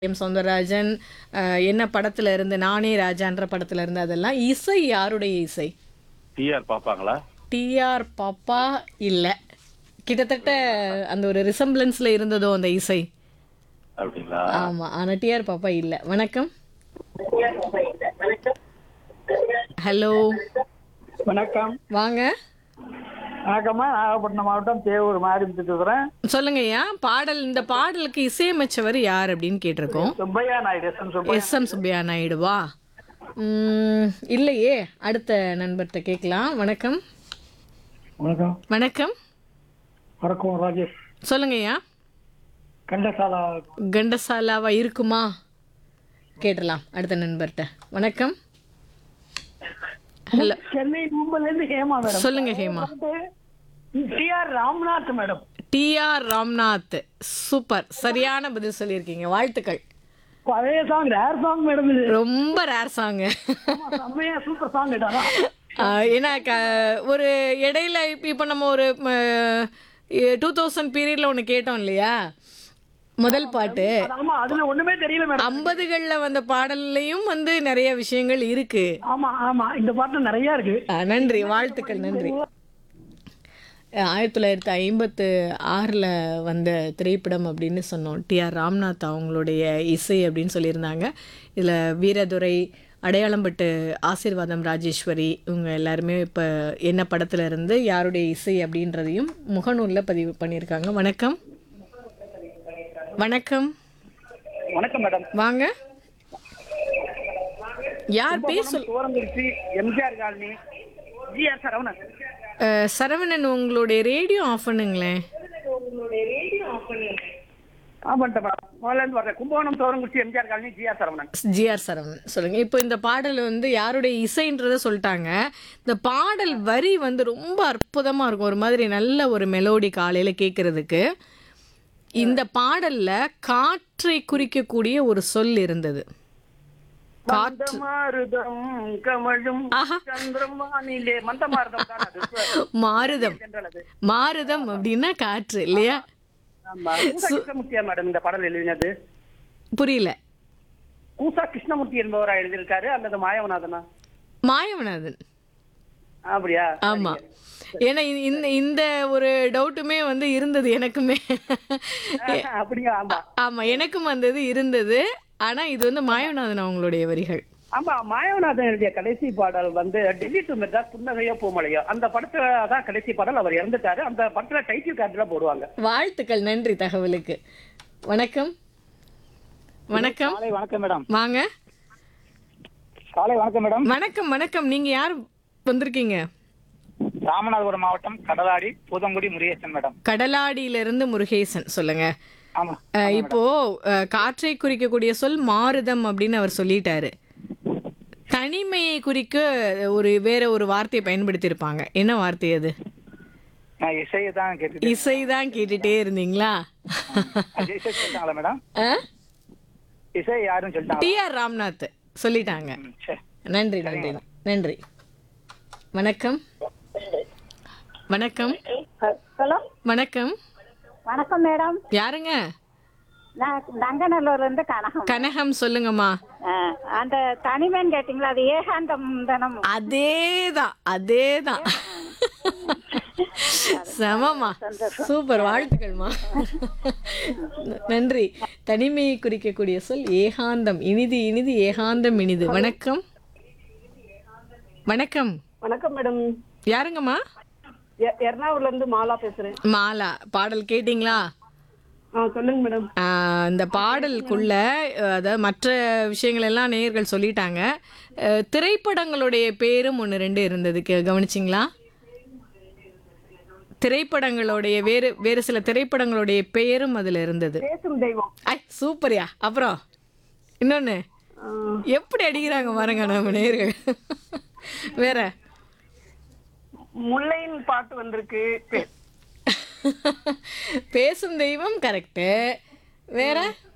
M Soundararajan அஹ், என்ன படத்துல இருந்து நானே ராஜான்ற படத்துல இருந்து அதெல்லாம் இசை யாருடைய இசை டிஆர் பாப்பாங்களா டிஆர் பாப்பா இல்ல கிட்டத்தட்ட அந்த ஒரு ரிசம்பிளன்ஸ்ல இருந்ததோ அந்த இசை அப்படிங்களா ஆமா ஆனா டிஆர் பாப்பா இல்ல வணக்கம் ஹலோ வணக்கம் வாங்க வணக்கம்மா நாகப்பட்டினம் மாவட்டம் தேவூர் மாரிமுத்து பேசுகிறேன் சொல்லுங்க ஐயா பாடல் இந்த பாடலுக்கு இசையமைச்சவர் யார் அப்படின்னு கேட்டிருக்கோம் Subbaiah Naidu S M Subbaiah S M Subbaiah நாயுடுவா ம், இல்லையே அடுத்த நண்பர்கிட்ட கேட்கலாம் வணக்கம் வணக்கம் வணக்கம் வணக்கம் ராஜேஷ் சொல்லுங்கய்யா கண்டசாலா கண்டசாலாவா இருக்குமா கேட்டலாம் அடுத்த நண்பர்கிட்ட வணக்கம் ஹலோ சென்னை மும்பைல இருந்து ஹேமா மேடம் சொல்லுங்க Hema T R Ramnath madam TR Ramnath super சரியான பதில் சொல்லியிருக்கீங்க வாழ்த்துக்கள் பழைய சாங் ரேர் சாங் மேடம் இது ரொம்ப ரேர் சாங் ஆமா, செம்மையா சூப்பர் சாங் கேட்டாரா ஏன்னா க- ஒரு இடையில இப்ப- இப்போ நம்ம ஒரு டூ தௌசண்ட் பீரியட்ல ஒன்று கேட்டோம் இல்லையா முதல் பாட்டு ஆமா அதுல ஒண்ணுமே தெரியல மேடம் ஐம்பதுகள்ல வந்த பாடல்லையும் வந்து நிறைய விஷயங்கள் இருக்கு ஆமா ஆமா இந்த பாட்டு நிறைய இருக்கு ஆ, நன்றி வாழ்த்துக்கள் நன்றி ஆயிரத்தி தொள்ளாயிரத்தி ஐம்பத்து ஆறில் வந்த திரைப்படம் அப்படின்னு சொன்னோம் டிஆர் ராம்நாத் அவங்களுடைய இசை அப்படின்னு சொல்லியிருந்தாங்க இதில் வீரதுரை அடையாளம்பட்டு ஆசீர்வாதம் ராஜேஸ்வரி இவங்க எல்லாருமே இப்போ என்ன படத்துல இருந்து யாருடைய இசை அப்படின்றதையும் முகநூலில் பதிவு பண்ணியிருக்காங்க வணக்கம் வணக்கம் வணக்கம் மேடம் வாங்க யார் பேச Thorankurichi MGR colony G R Saravanan அஹ், சரவணன் உங்களுடைய ரேடியோ ஆஃப் பண்ணுங்களேன் ஆமாட்டா மேடம் முதல்ல இருந்து வரேன் Kumbakonam Thorankurichi MGR colony G R Saravanan GR Saravanan சொல்லுங்க இப்போ இந்த பாடல் வந்து யாருடைய இசைன்றத சொல்லிட்டாங்க இந்த பாடல் வரி வந்து ரொம்ப அற்புதமா இருக்கும் ஒரு மாதிரி நல்ல ஒரு மெலோடி காலையில கேட்கறதுக்கு இந்த பாடல்ல காற்றை குறிக்கக்கூடிய ஒரு சொல் இருந்தது காற்று மந்தமாருதம் கமழும் ஆஹா. சந்திரமானிலே மந்தமாருதம் தான் அது மாருதம் என்றால் அது மாருதம் அப்படின்னா காற்று இல்லையா ஆமா கூசா கிருஷ்ணமூர்த்தியா மேடம் இந்த பாடல் எழுதினது புரியல கூசா கிருஷ்ணமூர்த்தி என்பவரா எழுதியிருக்காரு அல்லது மாயவநாதனா மாயவநாதன் அப்படியா ஆமா ஏன்னா இ- இந்த இந்த ஒரு டவுட்டுமே வந்து இருந்தது எனக்குமே அப்படியா ஆமா ஆமா எனக்கும் வந்தது இருந்தது ஆனா இது வந்து மாயவநாதன் அவங்களுடைய வரிகள் ஆமா மாயவநாதன் எழுதிய கடைசி பாடல் வந்து டெல்லி டு மெட்ராஸ் புன்னகையோ பூமலையோ அந்த படத்துல தான் கடைசி பாடல் அவர் இறந்துட்டாரு அந்த படத்துல டைட்டில் கார்டுல போடுவாங்க வாழ்த்துக்கள் நன்றி தகவலுக்கு வணக்கம் வணக்கம் காலை வணக்கம் மேடம் வாங்க காலை வணக்கம் மேடம் வணக்கம் வணக்கம் நீங்க யார் வந்திருக்கீங்க ராமநாதபுரம் மாவட்டம் கடலாடி பூதங்குடி முருகேசன் மேடம் கடலாடியில இருந்து முருகேசன் சொல்லுங்க ஆமா அஹ், இப்போ அஹ், காற்றை குறிக்கக்கூடிய சொல் மாருதம் அப்படின்னு அவர் சொல்லிட்டாரு தனிமையை குறிக்க ஒரு வேற ஒரு வார்த்தையை பயன்படுத்தியிருப்பாங்க என்ன வார்த்தை அது நான் இசையை தான் கேட்டுட்டு இசை தான் கேட்டுட்டே இருந்தீங்களா இசை சொல்லிட்டாங்களா மேடம் ஆ இசை யாருன்னு சொல்லிட்டாங்க டிஆர் ராம்நாத் சொல்லிட்டாங்க சரி நன்றி நன்றி நன்றி வணக்கம் வணக்கம் ஹலோ வணக்கம் வணக்கம் மேடம் யாருங்க நான் நங்கநல்லூர்ல இருந்து கனகம் கனகம் சொல்லுங்கம்மா ஆ, அந்த தனிமேன் கேட்டீங்களா அது ஏகாந்தம் தனம் அதேதான் அதேதான் செமமா சூப்பர் வாழ்த்துக்கள்மா நன்றி தனிமையை குறிக்கக்கூடிய சொல் ஏகாந்தம் இனிது இனிது ஏகாந்தம் இனிது வணக்கம் வணக்கம் வணக்கம் மேடம் யாருங்கம்மா எர்ணாகுளம்ல இருந்து மாலா பேசுறேன் மாலா பாடல் கேட்டிங்களா ஆ சொல்லுங்க மேடம் ஆஹ் இந்த பாடலுக்குள்ள அஹ், அதாவது மற்ற விஷயங்கள் எல்லாம் நேயர்கள் சொல்லிட்டாங்க அஹ், திரைப்படங்களுடைய பேரும் ஒன்று ரெண்டு இருந்தது கே- கவனிச்சிங்களா திரைப்படங்களுடைய வேறு வேறு சில திரைப்படங்களுடைய பெயரும் அதில் இருந்தது பேசும் தெய்வம் ஐ சூப்பர்யா அப்புறம் இன்னொன்று எப்படி அடிக்கிறாங்க பாருங்க நம்ம நேயர்கள் வேற முல்லையின் பாட்டு வந்திருக்கு பேசும் தெய்வம் கரெக்டு வேற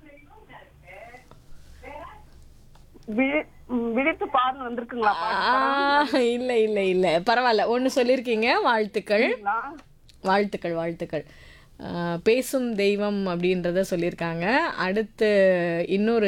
விழித்து பாருன்னு வந்திருக்குங்களா ஆ, இல்ல இல்ல இல்ல பரவாயில்ல ஒண்ணு சொல்லிருக்கீங்க வாழ்த்துக்கள் வாழ்த்துக்கள் வாழ்த்துக்கள் ஆஹ் பேசும் தெய்வம் அப்படின்றத சொல்லியிருக்காங்க அடுத்து இன்னொரு